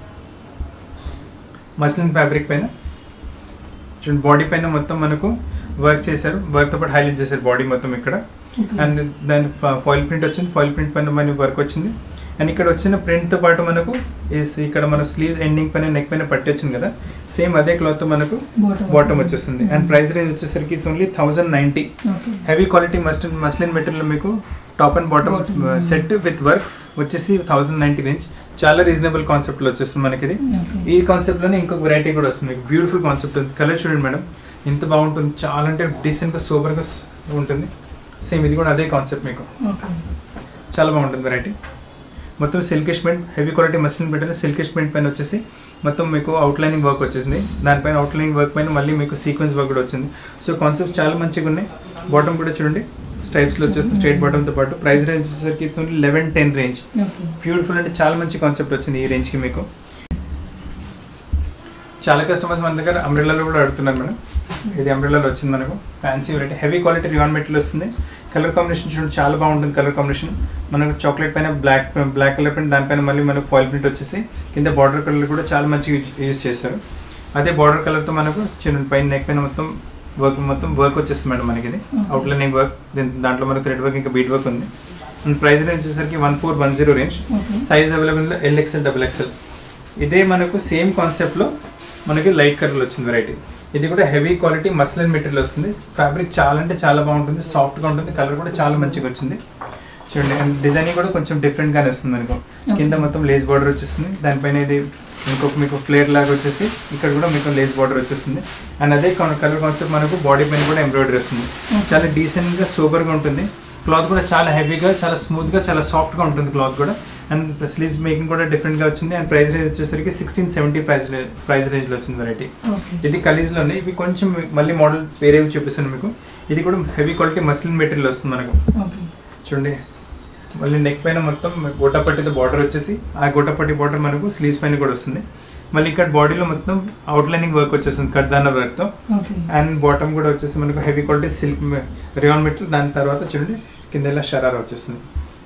మస్లిన్ ఫ్యాబ్రిక్ పైన చూడండి బాడీ పైన మొత్తం మనకు వర్క్ చేశారు వర్క్తో పాటు హైలైట్ చేశారు బాడీ మొత్తం ఇక్కడ అండ్ దాని ఫాయిల్ ప్రింట్ వచ్చింది ఫాయిల్ ప్రింట్ పైన మన వర్క్ వచ్చింది అండ్ ఇక్కడ వచ్చిన ప్రింట్తో పాటు మనకు is ఇక్కడ మన స్లీవ్ ఎండింగ్ పైన నెక్ పైన పట్టి వచ్చింది కదా సేమ్ అదే క్లాత్ మనకు Bottom బాటమ్ వచ్చేసింది. వచ్చేస్తుంది అండ్ ప్రైస్ రేంజ్ వచ్చేసరికి it's only thousand ninety okay heavy quality muslin muslin material మీకు top and bottom Bottom. Set with work వచ్చేసి థౌసండ్ నైన్టీ రేంజ్ చాలా రీజనబుల్ కాన్సెప్ట్లో వచ్చేస్తుంది మనకి ఇది ఓకే ఈ కాన్సెప్ట్ లోనే ఇంకొక వెరైటీ కూడా వస్తుంది బ్యూటిఫుల్ కాన్సెప్ట్ ఉంది కలర్ చూడండి మేడం ఎంత బాగుంటుంది చాలా అంటే డీసెంట్గా సూపర్గా ఉంటుంది సేమ్ ఇది కూడా అదే కాన్సెప్ట్ మీకు ఓకే చాలా బాగుంటుంది వెరైటీ మొత్తం silkish paint heavy quality muslin పెట్టిన సిల్కిష్ పెయింట్ పైన వచ్చేసి మొత్తం మీకు అవుట్లైనింగ్ వర్క్ వచ్చేసింది దానిపైన అవుట్లైనింగ్ వర్క్ పైన మళ్ళీ మీకు సీక్వెన్స్ వర్క్ కూడా వచ్చింది సో కాన్సెప్ట్ చాలా మంచిగా ఉన్నాయి బాటమ్ కూడా చూడండి స్టైప్స్లో వచ్చేసి స్ట్రైట్ బాటమ్తో పాటు ప్రైస్ రేంజ్ వచ్చేసరికి eleven ten range okay beautiful అంటే చాలా మంచి కాన్సెప్ట్ వచ్చింది ఈ రేంజ్కి మీకు చాలా కస్టమర్స్ మన దగ్గర అంబ్రెల్లాలో కూడా అడుగుతున్నారు మేడం ఇది అంబ్రెల్లాలో వచ్చింది మనకు fancy variety heavy quality rayon material వస్తుంది కలర్ కాంబినేషన్ చూడండి చాలా బాగుంటుంది కలర్ కాంబినేషన్ మనకు చాక్లెట్ పైన బ్లాక్ బ్లాక్ కలర్ పైన దానిపైన మళ్ళీ మనకు ఫాయిల్ ప్రింట్ వచ్చేసి కింద బార్డర్ కలర్ కూడా చాలా మంచిగా యూజ్ చేస్తారు అదే బార్డర్ కలర్తో మనకు చిన్న పైన నెక్ పైన మొత్తం వర్క్ మొత్తం వర్క్ వచ్చేస్తుంది మేడం మనకి ఇది Okay. అవుట్లైనింగ్ వర్క్ దాంట్లో మనకు థ్రెడ్ వర్క్ ఇంకా బీట్ వర్క్ ఉంది అండ్ ప్రైస్ రేంజ్ వచ్చేసరికి one four one zero range okay size available L XL double XL ఇదే మనకు సేమ్ కాన్సెప్ట్లో మనకి లైట్ కలర్లో వచ్చింది వెరైటీ ఇది కూడా హెవీ క్వాలిటీ మస్లిన్ మెటీరియల్ వస్తుంది ఫ్యాబ్రిక్ చాలా అంటే చాలా బాగుంటుంది సాఫ్ట్గా ఉంటుంది కలర్ కూడా చాలా మంచిగా వచ్చింది చూడండి అండ్ డిజైనింగ్ కూడా కొంచెం డిఫరెంట్గానే వస్తుంది మనకు కింద మొత్తం లేస్ బార్డర్ వచ్చేస్తుంది దానిపైన ఇది ఇంకొక మీకు ఫ్లేర్ లాగా వచ్చేసి ఇక్కడ కూడా మీకు లేస్ బార్డర్ వచ్చేస్తుంది అండ్ అదే కలర్ కాన్సెప్ట్ మనకు బాడీ పైన కూడా ఎంబ్రాయిడరీ వస్తుంది చాలా డీసెంట్గా సూపర్గా ఉంటుంది క్లాత్ కూడా చాలా హెవీగా చాలా స్మూత్గా చాలా సాఫ్ట్గా ఉంటుంది క్లాత్ కూడా అండ్ స్లీవ్స్ మేకింగ్ కూడా డిఫరెంట్గా వచ్చింది అండ్ ప్రైస్ రేంజ్ వచ్చేసరికి సిక్స్టీన్ సెవెంటీ ప్రైస్ ప్రైస్ రేంజ్లో వచ్చింది వెరైటీ ఓకే ఇది కలీజ్లోనే ఇవి కొంచెం మళ్ళీ మోడల్ వేరేవి చూపిస్తాను మీకు ఇది కూడా హెవీ క్వాలిటీ మస్లిన్ మెటీరియల్ వస్తుంది మనకు ఓకే చూడండి మళ్ళీ నెక్ పైన మొత్తం గొట్టపట్టితో బార్డర్ వచ్చేసి ఆ గొట్టపట్టి బార్డర్ మనకు స్లీవ్స్ పైన కూడా వస్తుంది మళ్ళీ ఇక్కడ బాడీలో మొత్తం అవుట్లైనింగ్ వర్క్ వచ్చేస్తుంది కడ్దాన వర్క్తో ఓకే అండ్ బాటమ్ కూడా వచ్చేసి మనకు heavy quality silk rayon material దాని తర్వాత చూడండి కింద ఇలా షరారా వచ్చేస్తుంది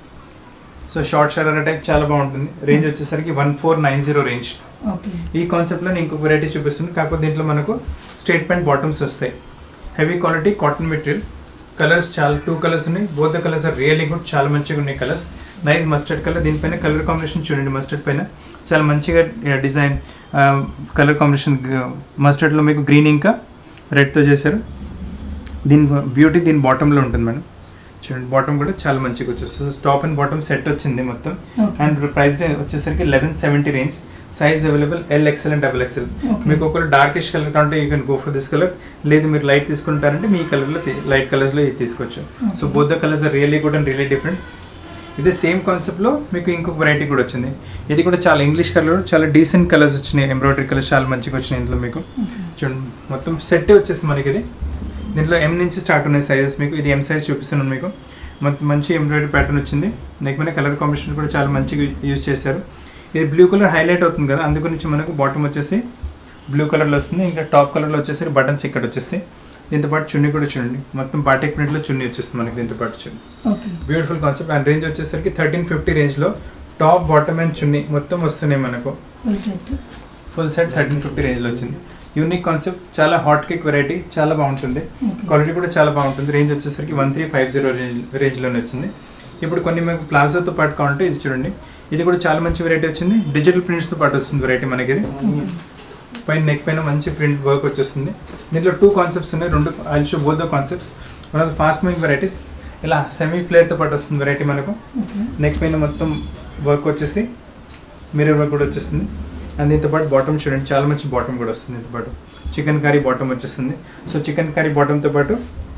సో షార్ట్ షరారా టైప్ చాలా బాగుంటుంది రేంజ్ వచ్చేసరికి one four nine zero range okay ఈ కాన్సెప్ట్లో నేను ఇంకొక వెరైటీ చూపిస్తుంది కాకపోతే దీంట్లో మనకు స్ట్రేట్ ప్యాంట్ బాటమ్స్ వస్తాయి heavy quality cotton material colours చాలా టూ కలర్స్ ఉన్నాయి both the colours are really good చాలా మంచిగా ఉన్నాయి కలర్స్ నైస్ మస్టర్డ్ కలర్ దీనిపైన కలర్ కాంబినేషన్ చూడండి మస్టర్డ్ పైన చాలా మంచిగా డిజైన్ కలర్ కాంబినేషన్ మస్టర్డ్లో మీకు గ్రీన్ ఇంకా రెడ్తో చేశారు దీని బ్యూటీ దీని బాటంలో ఉంటుంది మేడం చూడండి బాటమ్ కూడా చాలా మంచిగా వచ్చేస్తుంది టాప్ అండ్ బాటమ్ సెట్ వచ్చింది మొత్తం Okay. అండ్ ప్రైస్ వచ్చేసరికి eleven seventy range size available L XL and double XL Okay. మీకు ఒకరు డార్కిష్ కలర్ కంటే you can go for this colour లేదు మీరు లైట్ తీసుకుంటారంటే మీ కలర్లో లైట్ కలర్స్లో ఇది తీసుకోవచ్చు so both the colours are really good and really different ఇదే సేమ్ కాన్సెప్ట్లో మీకు ఇంకొక వెరైటీ కూడా వచ్చింది ఇది కూడా చాలా ఇంగ్లీష్ కలర్ చాలా డీసెంట్ కలర్స్ వచ్చినాయి ఎంబ్రాయిడరీ కలర్స్ చాలా మంచిగా వచ్చినాయి ఇందులో మీకు చూడండి మొత్తం సెట్ వచ్చేసి మనకి ఇది దీంట్లో ఎం నుంచి స్టార్ట్ ఉన్నాయి సైజెస్ మీకు ఇది ఎం సైజ్ చూపిస్తున్నాను మీకు మొత్తం మంచి ఎంబ్రాయిడరీ ప్యాటర్న్ వచ్చింది నెక్ మీద కలర్ కాంబినేషన్ కూడా చాలా మంచిగా యూజ్ చేశారు ఇది బ్లూ కలర్ హైలైట్ అవుతుంది కదా అందు గురించి మనకు బాటమ్ వచ్చేసి బ్లూ కలర్లో వస్తుంది ఇంకా టాప్ కలర్లో వచ్చేసి బటన్స్ ఇక్కడ వచ్చేస్తాయి దీంతో పాటు చున్నీ కూడా చూడండి మొత్తం బాటిక్ ప్రింట్లో చున్నీ వచ్చేస్తుంది మనకి దీంతో పాటు chunni okay beautiful concept and range వచ్చేసరికి థర్టీన్ ఫిఫ్టీ రేంజ్లో టాప్ బాటమ్ అండ్ చున్నీ మొత్తం వస్తున్నాయి మనకు full set full set thirteen fifty రేంజ్లో వచ్చింది యూనిక్ కాన్సెప్ట్ చాలా హాట్ కేక్ వెరైటీ చాలా బాగుంటుంది ఓకే క్వాలిటీ కూడా చాలా బాగుంటుంది రేంజ్ వచ్చేసరికి one three five zero range రేంజ్లోనే వచ్చింది ఇప్పుడు కొన్ని మీకు ప్లాజోతో పాటు కావాలంటే ఇది చూడండి ఇది కూడా చాలా మంచి వెరైటీ వచ్చింది డిజిటల్ ప్రింట్స్తో పాటు వస్తుంది వెరైటీ మనకి ఇది పైన నెక్ పైన మంచి ప్రింట్ వర్క్ వచ్చేస్తుంది దీంట్లో టూ కాన్సెప్ట్స్ ఉన్నాయి రెండు I show both the concepts one of the fast moving varieties ఇలా సెమీ ఫ్లేర్తో పాటు వస్తుంది వెరైటీ మనకు ఓకే నెక్ పైన మొత్తం వర్క్ వచ్చేసి మిర్రర్ వర్క్ కూడా వచ్చేస్తుంది అండ్ దీంతో పాటు బాటమ్ చూడండి చాలా మంచి బాటమ్ కూడా వస్తుంది దీంతో పాటు చికెన్ కర్రీ బాటమ్ వచ్చేస్తుంది సో చికెన్ కర్రీ బాటమ్తో పాటు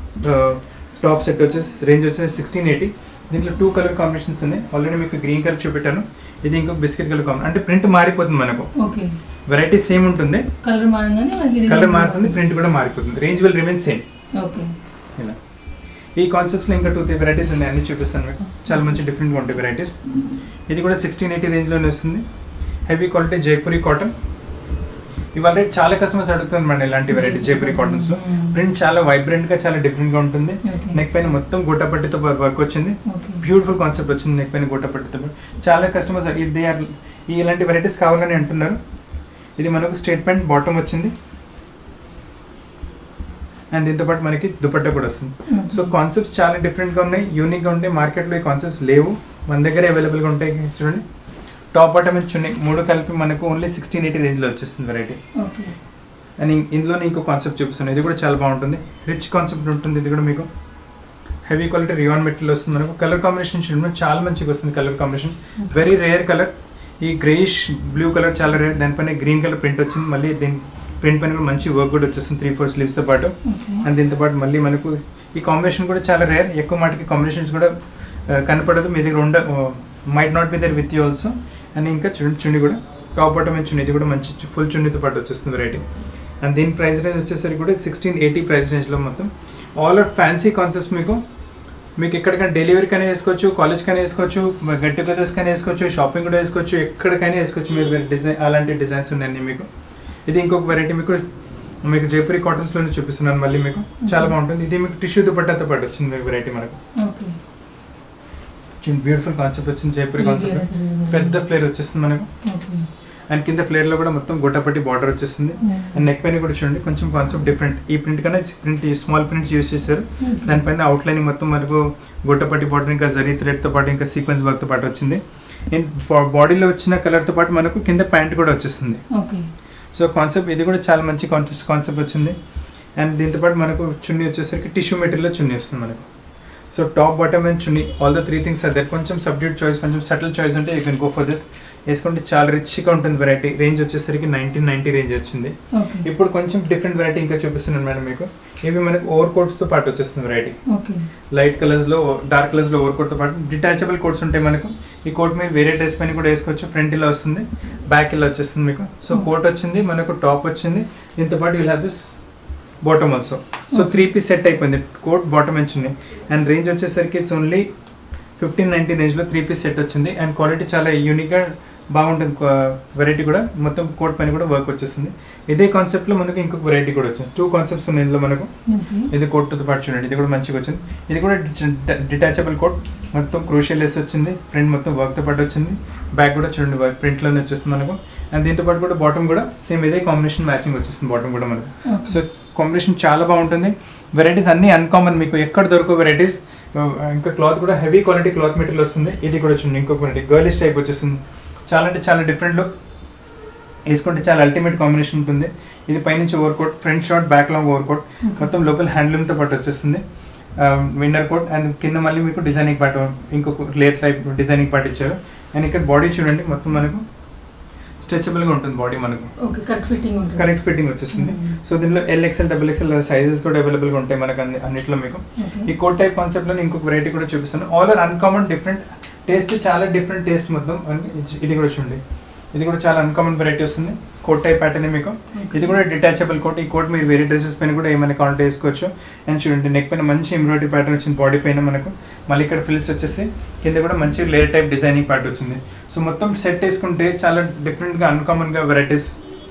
టాప్ సెట్ వచ్చేసి రేంజ్ వచ్చేసి సిక్స్టీన్ ఎయిటీ దీంట్లో టూ కలర్ కాంబినేషన్స్ ఉన్నాయి ఆల్రెడీ మీకు గ్రీన్ కలర్ చూపెట్టాను ఇది ఇంకో బిస్కెట్ కలర్ కాంబినేషన్ అంటే ప్రింట్ మారిపోతుంది మనకు ఓకే వెరైటీ సేమ్ ఉంటుంది కలర్ మారగానే మనకి design కలర్ మారుతుంది ప్రింట్ కూడా మారిపోతుంది range will remain same okay ఇలా ఈ కాన్సెప్ట్స్లో ఇంకా టూ త్రీ వెరైటీస్ ఉన్నాయి అన్ని చూపిస్తాను మీకు చాలా మంచి డిఫరెంట్గా ఉంటాయి వెరైటీస్ ఇది కూడా సిక్స్టీన్ ఎయిటీ రేంజ్లోనే వస్తుంది హెవీ క్వాలిటీ జైపూరి కాటన్ ఇవాళ చాలా కస్టమర్స్ అడుగుతున్నారు మేడం ఇలాంటి వెరైటీ జైపూరి కాటన్స్లో Mm. ప్రింట్ చాలా వైబ్రెంట్గా చాలా డిఫరెంట్గా ఉంటుంది Okay. నెక్ పైన మొత్తం గుట్టపట్టితో వర్క్ వచ్చింది ఓకే బ్యూటిఫుల్ కాన్సెప్ట్ వచ్చింది నెక్ పైన గుట్టపట్టితో చాలా కస్టమర్స్ ఇఫ్ దే ఆర్ ఈ ఇలాంటి వెరైటీస్ కావాలని అంటున్నారు ఇది మనకు స్టేట్ ప్యాంట్ బాటమ్ వచ్చింది అండ్ దీంతో పాటు మనకి దుపట్టా కూడా వస్తుంది సో కాన్సెప్ట్స్ చాలా డిఫరెంట్గా ఉన్నాయి యూనిక్గా ఉంటాయి మార్కెట్లో ఈ కాన్సెప్ట్స్ లేవు మన దగ్గర అవైలబుల్గా ఉంటాయి చూడండి టాప్ బాటమ్ అండ్ చున్నీ మూడు కలిపి మనకు ఓన్లీ సిక్స్టీన్ ఎయిటీ రేంజ్లో వచ్చేస్తుంది వెరైటీ ఓకే అండ్ ఇం- ఇందులోనే ఇంకో కాన్సెప్ట్ చూపిస్తాను ఇది కూడా చాలా బాగుంటుంది రిచ్ కాన్సెప్ట్ ఉంటుంది ఇది కూడా మీకు హెవీ క్వాలిటీ రియాన్ మెటీరియల్ వస్తుంది మనకు కలర్ కాంబినేషన్ చూడండి చాలా మంచిగా వస్తుంది colour combination very rare colour ఈ గ్రేయిష్ బ్లూ కలర్ చాలా రేర్ దానిపైన గ్రీన్ కలర్ ప్రింట్ వచ్చింది మళ్ళీ దీని ప్రింట్ పైన కూడా మంచి వర్క్ కూడా వచ్చేస్తుంది త్రీ ఫోర్ స్లీవ్స్తో పాటు ఓకే అండ్ దీంతో పాటు మళ్ళీ మనకు ఈ కాంబినేషన్ కూడా చాలా రేర్ ఎక్కువ మాటికి కాంబినేషన్స్ కూడా ఆ, కనపడదు మీ దగ్గర ఉండ might not be there with you also and ఇంకా చున్ని చున్ని కూడా టాప్ బాటమ్ చున్ని ఇది కూడా మంచి ఫుల్ చున్నీతో పాటు వచ్చేస్తుంది వెరైటీ అండ్ దీని ప్రైస్ రేంజ్ వచ్చేసరికి కూడా సిక్స్టీన్ ఎయిటీ ప్రైస్ రేంజ్లో మొత్తం ఆల్ ఆర్ ఫ్యాన్సీ కాన్సెప్ట్స్ మీకు మీకు ఎక్కడికైనా డెలివరీ కానీ వేసుకోవచ్చు కాలేజ్ కానీ వేసుకోవచ్చు గట్టి బ్రదర్స్ కానీ వేసుకోవచ్చు షాపింగ్ కూడా వేసుకోవచ్చు ఎక్కడికైనా వేసుకోవచ్చు మీరు డిజైన్ అలాంటి డిజైన్స్ ఉన్నాయండి మీకు ఇది ఇంకొక వెరైటీ మీకు మీకు జైపూరి కాటన్స్లోనే చూపిస్తున్నాను మళ్ళీ మీకు చాలా బాగుంటుంది ఇది మీకు టిష్యూ దుపట్టాతో పాటు వచ్చింది మీకు వెరైటీ మనకు ఓకే బ్యూటిఫుల్ కాన్సెప్ట్ వచ్చింది జైపూరి Really కాన్సెప్ట్ beautiful. పెద్ద ఫ్లేర్ వచ్చేస్తుంది మనకు ఓకే అండ్ కింద ఫ్లేర్ లో కూడా మొత్తం గొట్టపట్టి బార్డర్ వచ్చేస్తుంది Yeah. అండ్ నెక్ పైన కూడా చూడండి కొంచెం కాన్సెప్ట్ డిఫరెంట్ ఈ ప్రింట్ కన్నా ప్రింట్ స్మాల్ ప్రింట్ యూస్ చేశారు Okay. దానిపైన అవుట్ లైన్ మొత్తం మనకు గొట్టపట్టి బార్డర్ ఇంకా జరీ థ్రెడ్ తో పాటు ఇంకా సీక్వెన్స్ వర్క్ తో పాటు వచ్చింది అండ్ బాడీలో వచ్చిన కలర్ తో పాటు మనకు కింద ప్యాంట్ కూడా వచ్చేస్తుంది ఓకే సో కాన్సెప్ట్ ఇది కూడా చాలా మంచి కాన్సెప్ట్ కాన్సెప్ట్ వచ్చింది అండ్ దీంతో పాటు మనకు చున్నీ వచ్చేసరికి టిష్యూ మెటీరియల్లో చున్నీ వస్తుంది మనకు సో టాప్ బాటమ్ అండ్ చున్నీ ఆల్ ద త్రీ థింగ్స్ అదే కొంచెం సబ్డ్యూట్ చాయిస్ కొంచెం సటిల్ చాయిస్ అంటే you can go for this వేసుకుంటే చాలా రిచ్గా ఉంటుంది వెరైటీ రేంజ్ వచ్చేసరికి నైన్టీన్ నైన్టీ రేంజ్ వచ్చింది ఓకే ఇప్పుడు కొంచెం డిఫరెంట్ వెరైటీ ఇంకా చూపిస్తున్నాను మేడం మీకు ఇవి మనకు ఓవర్ కోట్స్తో పాటు వచ్చేస్తుంది వెరైటీ ఓకే లైట్ కలర్స్లో డార్క్ కలర్స్లో ఓవర్ కోట్తో పాటు డిటాచబుల్ కోట్స్ ఉంటాయి మనకు ఈ కోట్ మీరు వేరే డ్రెస్ పైన కూడా వేసుకోవచ్చు ఫ్రంట్ ఇలా వస్తుంది బ్యాక్ ఇలా వచ్చేస్తుంది మీకు సో కోట్ వచ్చింది మనకు టాప్ వచ్చింది దీంతో పాటు ఇలా this bottom also so three piece set అయిపోయింది కోట్ బాటమ్ వచ్చింది అండ్ రేంజ్ వచ్చేసరికి ఇట్స్ ఓన్లీ ఫిఫ్టీన్ నైన్టీ రేంజ్లో త్రీ పీస్ సెట్ వచ్చింది అండ్ క్వాలిటీ చాలా యూనిక్గా బాగుంటుంది వెరైటీ కూడా మొత్తం కోట్ పైన కూడా వర్క్ వచ్చేస్తుంది ఇదే కాన్సెప్ట్లో మనకు ఇంకొక వెరైటీ కూడా వచ్చింది టూ కాన్సెప్ట్స్ ఉన్నాయి ఇందులో మనకు ఓకే ఇది కోట్తో పాటు చూడండి ఇది కూడా మంచిగా వచ్చింది ఇది కూడా డిటాచబుల్ కోట్ మొత్తం క్రూషియల్ లెస్ వచ్చింది ఫ్రంట్ మొత్తం వర్క్తో పాటు వచ్చింది బ్యాక్ కూడా చూడండి వర్క్ ప్రింట్లోనే వచ్చేస్తుంది మనకు అండ్ దీంతో పాటు కూడా బాటమ్ కూడా సేమ్ ఇదే కాంబినేషన్ మ్యాచింగ్ వచ్చేస్తుంది బాటమ్ కూడా మనకు Okay. సో కాంబినేషన్ చాలా బాగుంటుంది వెరైటీస్ అన్నీ అన్కామన్ మీకు ఎక్కడ దొరకవు వెరైటీస్ ఇంకా క్లాత్ కూడా హెవీ క్వాలిటీ క్లాత్ మెటీరియల్ వస్తుంది ఇది కూడా చూడండి ఇంకొక వెరైటీ గర్లిష్ టైప్ వచ్చేస్తుంది చాలా అంటే చాలా డిఫరెంట్ లుక్ వేసుకుంటే చాలా అల్టిమేట్ కాంబినేషన్ ఉంటుంది ఇది పైనుంచి over coat front short back long over coat మొత్తం లోపల హ్యాండ్లూమ్తో పాటు వచ్చేస్తుంది విన్నర్ కోట్ అండ్ కింద మళ్ళీ మీకు డిజైనింగ్ పార్ట్ ఇంకొక లేయర్ టైప్ డిజైనింగ్ పార్ట్ ఇచ్చారు అండ్ ఇక్కడ బాడీ చూడండి మొత్తం మనకు స్ట్రెచబుల్గా ఉంటుంది బాడీ మనకు ఓకే కరెక్ట్ ఫిట్టింగ్ ఉంటుంది కరెక్ట్ ఫిట్టింగ్ వచ్చేస్తుంది Mm. సో దీనిలో L XL double XL sizes కూడా అవైలబుల్గా ఉంటాయి మనకు అన్ని అన్నిట్లో మీకు ఓకే ఈ కోట్ టైప్ కాన్సెప్ట్లో ఇంకొక వెరైటీ కూడా చూపిస్తాను all are uncommon different taste చాలా డిఫరెంట్ టేస్ట్ మొత్తం and ఇది- ఇది కూడా చూడండి ఇది కూడా చాలా అన్కామన్ వెరైటీ వస్తుంది కోట్ టైప్ ప్యాటర్న్ మీకు ఇది కూడా డిటాచబుల్ కోట్ ఈ కోట్ మీరు వేరే డ్రెస్సెస్ పైన కూడా ఏమైనా కాంటే వేసుకోవచ్చు అండ్ చూడండి నెక్ పైన మంచి ఎంబ్రాయిడరీ ప్యాటర్న్ వచ్చింది బాడీ పైన మనకు మళ్ళీ ఇక్కడ ఫిల్స్ వచ్చేసి కింద కూడా మంచి లేయర్ టైప్ డిజైనింగ్ పార్ట్ వచ్చింది సో మొత్తం సెట్ వేసుకుంటే చాలా డిఫరెంట్గా అన్కామన్గా వెరైటీస్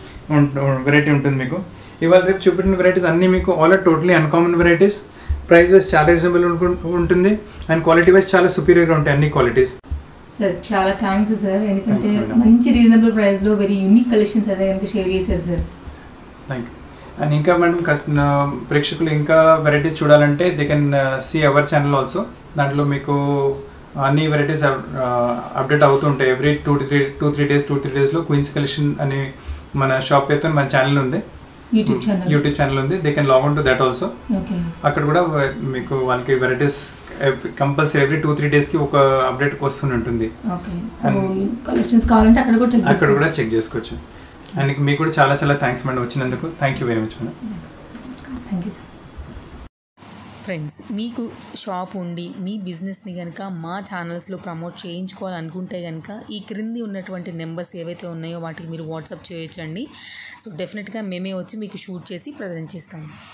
వెరైటీ ఉంటుంది మీకు ఇవాళ రేపు చూపించిన వెరైటీస్ అన్నీ మీకు all are totally uncommon varieties price wise చాలా రీజనబుల్ ఉంటుంది అండ్ క్వాలిటీ వైజ్ చాలా సుపీరియర్గా ఉంటాయి అన్ని క్వాలిటీస్ సార్ చాలా థ్యాంక్స్ సార్ ఎందుకంటే Thank you, madam. మంచి రీజనబుల్ ప్రైస్లో వెరీ యూనిక్ కలెక్షన్స్ అదే కనుక షేర్ చేశారు సార్ థ్యాంక్ యూ అండ్ ఇంకా మేడం కస్- నా ప్రేక్షకులు ఇంకా వెరైటీస్ చూడాలంటే they can see our channel also దాంట్లో మీకు అన్ని వెరైటీస్ అప్డేట్ అవుతూ ఉంటాయి every two three two three days two three డేస్లో క్వీన్స్ కలెక్షన్ అనే మన షాప్ అయితే మన ఛానల్ ఉంది యూట్యూబ్ ఛానల్ యూట్యూబ్ ఛానల్ ఉంది they can log on to that also okay అక్కడ కూడా వ- మీకు వాళ్ళకి varieties compulsory every two three డేస్కి ఒక అప్డేట్ వస్తూనే ఉంటుంది ఓకే సో కలెక్షన్స్ కావాలంటే అక్కడ కూడా చెక్ అక్కడ కూడా చేసుకోవచ్చు చెక్ చేసుకోవచ్చు అండ్ మీకు కూడా చాలా చాలా థ్యాంక్స్ మేడం వచ్చినందుకు thank you very much madam thank you sir friends మీకు షాప్ ఉండి మీ బిజినెస్ని కనుక మా ఛానల్స్లో ప్రమోట్ చేయించుకోవాలనుకుంటే కనుక ఈ క్రింది ఉన్నటువంటి నెంబర్స్ ఏవైతే ఉన్నాయో వాటికి మీరు వాట్సాప్ చేయొచ్చండి సో డెఫినెట్గా మేమే వచ్చి మీకు షూట్ చేసి ప్రజెంట్ చేస్తాము